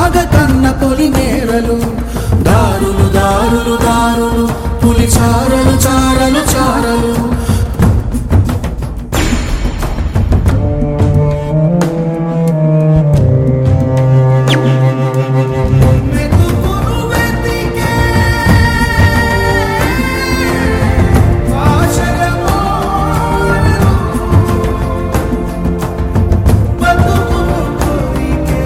ఆగ కన్న పొలి మేరలు దారులు దారులు దారులు పులి చారలు చారలు చారలు వెతుకును వెతికే ఆశల మోడలు బతుకును కోరికే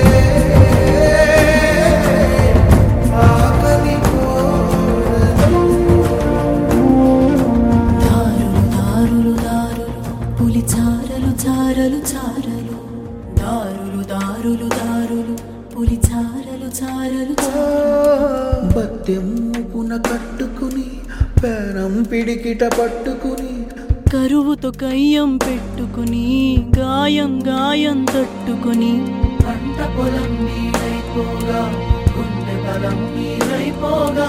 ఆకలి కోరలు దారులు దారులు దారులు పులి చారలు చారలు చారలు దారులు దారులు దారులు పులి చారలు చారలు చారలు బత్తెమ్ముపున కట్టుకుని పేరం పిడికిట పట్టుకుని కరువుతో కయ్యం పెట్టుకుని గాయం గాయం తట్టుకుని పంట పొలం నీరైపోగా గుండె బలం నీరైపోగా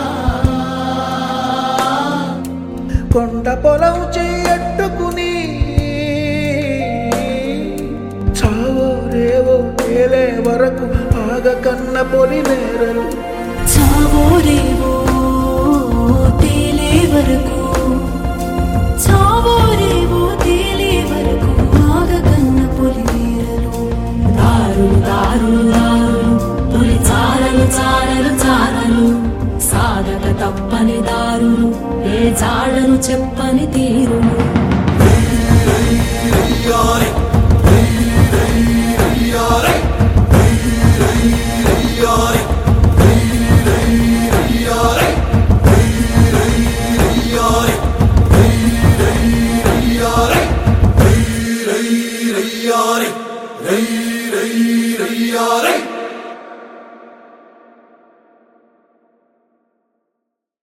కొండ పొలం చేయట్టుకుని చావో రేవో తేలే వరకు ఆగ కన్న పొలి నేరలు చావో రేవో తేలే వరకు చావో రేవో తేలే వరకు ఆగకన్న పులి వీరలు దారులు దారులు దారులు పులి చారలు చారలు చారలు సాగక తప్పని దారులు ఏ జాడను చెప్పని తీరులు